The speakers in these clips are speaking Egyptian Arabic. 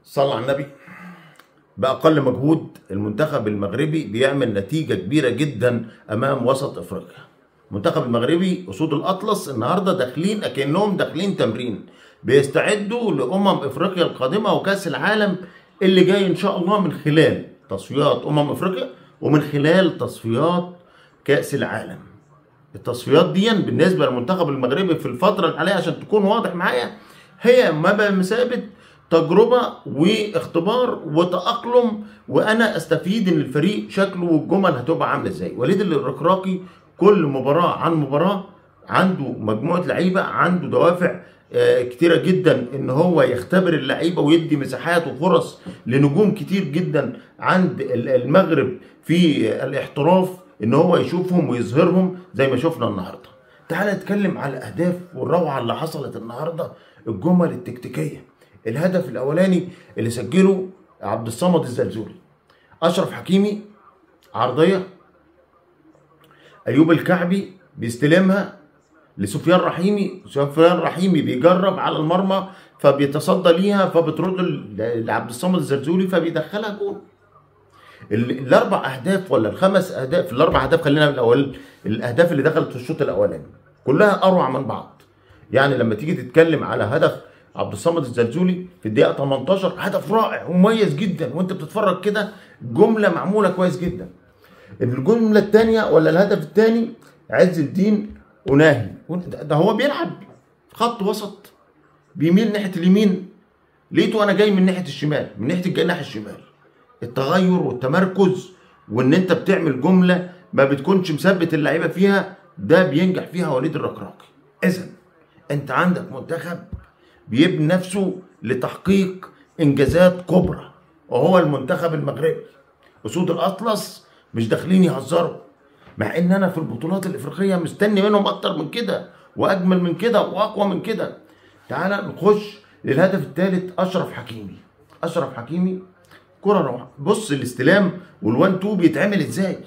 صلى على النبي بأقل مجهود المنتخب المغربي بيعمل نتيجة كبيرة جدا أمام وسط أفريقيا المنتخب المغربي أسود الأطلس النهاردة داخلين أكنهم داخلين تمرين بيستعدوا لأمم أفريقيا القادمة وكأس العالم اللي جاي إن شاء الله من خلال تصفيات أمم أفريقيا ومن خلال تصفيات كأس العالم التصفيات دي بالنسبة للمنتخب المغربي في الفترة الحالية عشان تكون واضح معايا هي ما بمثابة تجربة واختبار وتأقلم وأنا أستفيد إن الفريق شكله والجمل هتبقى عاملة إزاي وليد الركراكي كل مباراة عن مباراة عنده مجموعة لعيبة عنده دوافع آه، كتيرة جدا ان هو يختبر اللعيبة ويدي مساحات وفرص لنجوم كتير جدا عند ال- المغرب في الاحتراف ان هو يشوفهم ويظهرهم زي ما شفنا النهارده. تعال نتكلم على الاهداف والروعة اللي حصلت النهارده الجمل التكتيكية. الهدف الاولاني اللي سجله عبد الصمد الزلزولي. اشرف حكيمي عرضية ايوب الكعبي بيستلمها لسفيان رحيمي سفيان رحيمي بيجرب على المرمى فبيتصدى ليها فبترد ل- لعبد الصمد الزرزولي فبيدخلها جول ال- الاربع اهداف ولا الخمس اهداف الاربع اهداف خلينا من الاول الاهداف اللي دخلت في الشوط الاولاني كلها اروع من بعض يعني لما تيجي تتكلم على هدف عبد الصمد الزلزولي في الدقيقه 18 هدف رائع ومميز جدا وانت بتتفرج كده جمله معموله كويس جدا الجمله الثانيه ولا الهدف الثاني عز الدين وناهي ده ده هو بيلعب خط وسط بيميل ناحيه اليمين لقيته انا جاي من ناحيه الشمال من ناحيه الجناح الشمال التغير والتمركز وان انت بتعمل جمله ما بتكونش مثبت اللعيبه فيها ده بينجح فيها وليد الركراكي اذا انت عندك منتخب بيبني نفسه لتحقيق انجازات كبرى وهو المنتخب المغربي اسود الاطلس مش داخلين يهزروا مع ان انا في البطولات الافريقيه مستني منهم اكتر من كده واجمل من كده واقوى من كده تعال نخش للهدف الثالث اشرف حكيمي اشرف حكيمي كره روعه بص الاستلام والوان تو بيتعمل ازاي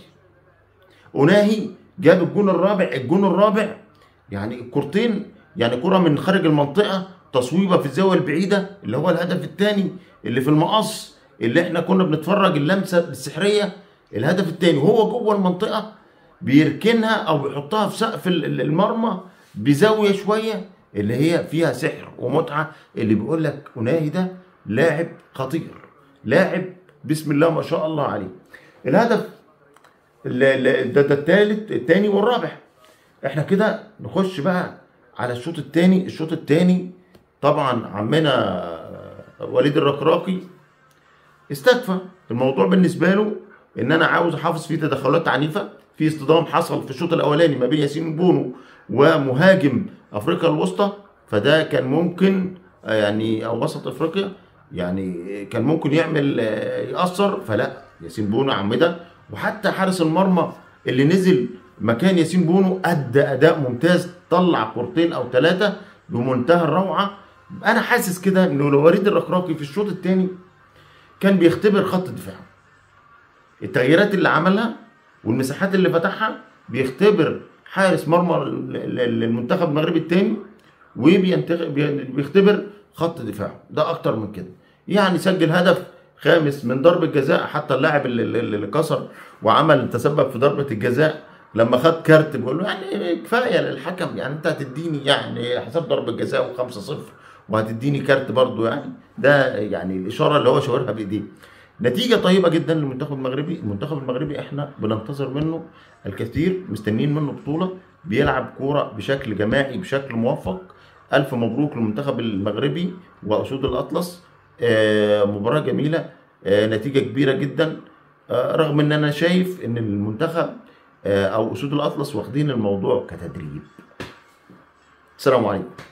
وناهي جاب الجون الرابع الجون الرابع يعني الكورتين يعني كرة من خارج المنطقة تصويبة في الزاوية البعيدة اللي هو الهدف الثاني اللي في المقص اللي احنا كنا بنتفرج اللمسة السحرية الهدف الثاني وهو جوه المنطقة بيركنها او بيحطها في سقف ال- ال- المرمى بزاوية شوية اللي هي فيها سحر ومتعة اللي بيقول لك أناهي ده لاعب خطير لاعب بسم الله ما شاء الله عليه الهدف ال- ال- ده, ده الثالث الثاني والرابع احنا كده نخش بقى على الشوط الثاني الشوط الثاني طبعا عمنا وليد الركراكي استكفى الموضوع بالنسبه له ان انا عاوز احافظ فيه تدخلات عنيفه في اصطدام حصل في الشوط الاولاني ما بين ياسين بونو ومهاجم افريقيا الوسطى فده كان ممكن آه، يعني او وسط افريقيا يعني كان ممكن يعمل آه، يأثر فلا ياسين بونو عمده وحتى حارس المرمى اللي نزل مكان ياسين بونو ادى اداء ممتاز طلع كورتين او ثلاثه بمنتهى الروعه انا حاسس كده ان وليد الركراكي في الشوط الثاني كان بيختبر خط الدفاع التغييرات اللي عملها والمساحات اللي فتحها بيختبر حارس مرمى ال- ال- المنتخب المغربي الثاني وبيختبر خط دفاعه ده اكتر من كده يعني سجل هدف خامس من ضربة جزاء حتى اللاعب اللي, اللي اللي كسر وعمل تسبب في ضربة الجزاء لما خد كارت بيقول له يعني كفايه للحكم يعني انت هتديني يعني حساب ضربة جزاء و5 0 وهتديني كارت برضو يعني ده يعني الاشاره اللي هو شاورها بايديه نتيجه طيبه جدا للمنتخب المغربي المنتخب المغربي احنا بننتظر منه الكثير مستنيين منه بطوله بيلعب كوره بشكل جماعي بشكل موفق الف مبروك للمنتخب المغربي واسود الاطلس آه، مباراه جميله آه، نتيجه كبيره جدا آه، رغم ان انا شايف ان المنتخب آه، او اسود الاطلس واخدين الموضوع كتدريب السلام عليكم